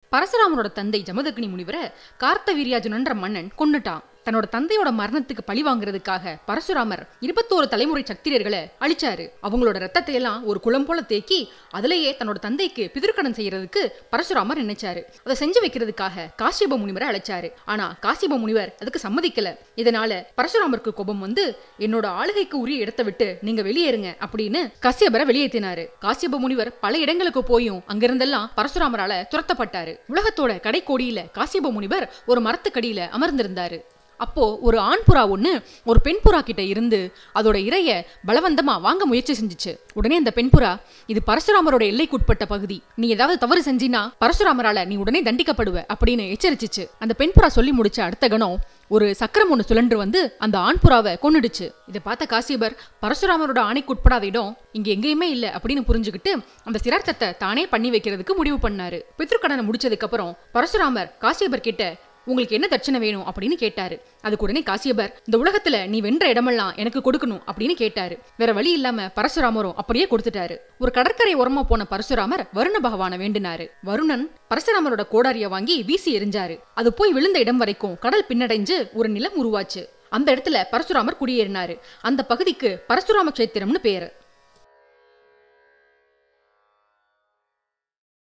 பரசுராமனோட தந்தை ஜமதக்னி முனிவரை கார்த்தவீரியாஜுனன்ற மன்னன் கொன்னுட்டான் தன்னோட தந்தையோட மரணத்துக்கு பழி வாங்குறதுக்காக பரசுராமர் இருபத்தோரு தலைமுறை சத்திரியர்களை அழிச்சாரு அவங்களோட ரத்தத்தை எல்லாம் ஒரு குளம் போல தேக்கி அதுலயே தன்னோட தந்தைக்கு பிதிர்க்கடன் செய்யறதுக்கு பரசுராமர் நினைச்சாரு அதை செஞ்சு வைக்கிறதுக்காக காசியப முனிவரை அழைச்சாரு ஆனா காசியப முனிவர் அதுக்கு சம்மதிக்கல இதனால பரசுராமருக்கு கோபம் வந்து என்னோட ஆளுகைக்கு உரிய இடத்தை விட்டு நீங்க வெளியேறுங்க அப்படின்னு காசியபரை வெளியேற்றினாரு காசியப முனிவர் பல இடங்களுக்கு போயும் அங்கிருந்தெல்லாம் பரசுராமரால துரத்தப்பட்டாரு உலகத்தோட கடைக்கோடியில காசியப முனிவர் ஒரு மரத்துக்கடியில அமர்ந்திருந்தாரு அப்போ ஒரு ஆண் புறா ஒண்ணு ஒரு பெண் புறா கிட்ட இருந்து அதோட இரைய பலவந்தமா வாங்க முயற்சி செஞ்சுச்சு உடனே அந்த பெண் புறா இது பரசுராமரோட எல்லைக்குட்பட்ட பகுதி நீ ஏதாவது தவறு செஞ்சினா பரசுராமரால நீ உடனே தண்டிக்கப்படுவ அப்படின்னு எச்சரிச்சிச்சு அந்த பெண் புறா சொல்லி முடிச்ச அடுத்த கணம் ஒரு சக்கரம் ஒன்று சுழன்று வந்து அந்த ஆண் புறாவை கொன்னுடுச்சு இதை பார்த்த காசியபர் பரசுராமரோட ஆணைக்கு உட்படாத இடம் இங்க எங்கேயுமே இல்ல அப்படின்னு புரிஞ்சுக்கிட்டு அந்த சிரார்த்தத்தை தானே பண்ணி வைக்கிறதுக்கு முடிவு பண்ணாரு பித்ருக்கடனை முடிச்சதுக்கு அப்புறம் பரசுராமர் காசியபர் கிட்ட உங்களுக்கு என்ன தட்சணை வேணும் அப்படின்னு கேட்டாரு அதுக்கு உடனே காசியபர் இந்த உலகத்துல நீ வென்ற இடமெல்லாம் எனக்கு கொடுக்கணும் அப்படின்னு கேட்டாரு வேற வழி இல்லாம பரசுராமரும் அப்படியே கொடுத்துட்டாரு ஒரு கடற்கரை ஓரமா போன பரசுராமர் வருண பகவானை வேண்டினாரு வருணன் பரசுராமரோட கோடாரிய வாங்கி வீசி எறிஞ்சாரு அது போய் விழுந்த இடம் வரைக்கும் கடல் பின்னடைஞ்சு ஒரு நிலம் உருவாச்சு அந்த இடத்துல பரசுராமர் குடியேறினாரு அந்த பகுதிக்கு பரசுராம கஷேத்திரம்னு பேரு